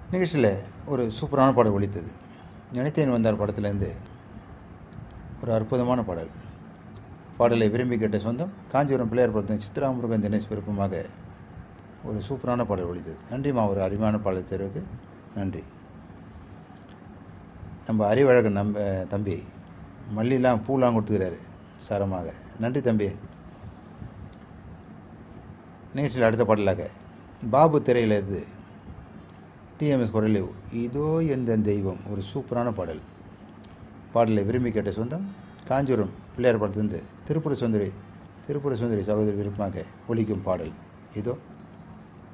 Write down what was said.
நிகழ்ச்சியில் ஒரு சூப்பரான பாடல் ஒலித்தது நினைத்தேன் வந்தார் படத்துலேருந்து ஒரு அற்புதமான பாடல் பாடலை விரும்பி கேட்ட சொந்தம் காஞ்சிபுரம் பிள்ளையார் படத்தின் சித்ரா முருகன் தினேஷ் விருப்பமாக ஒரு சூப்பரான பாடல் ஒலித்தது நன்றிம்மா ஒரு அருமையான பாடல் தேர்வுக்கு நன்றி நம்ம அறிவழகன் நம்ம தம்பி மல்லிலாம் பூலாம் கொடுத்துக்கிறாரு சரமாக நன்றி தம்பி நிகழ்ச்சியில் அடுத்த பாடலாக பாபு திரையிலிருந்து டிஎம்எஸ் குரலில் இதோ எந்த தெய்வம் ஒரு சூப்பரான பாடல் பாடலை விரும்பி கேட்ட சொந்தம் காஞ்சிபுரம் பிள்ளையார் படத்திலிருந்து திருப்புர சுந்தரி திருப்புர சுந்தரி சகோதரி விருப்பமாக ஒலிக்கும் பாடல் இதோ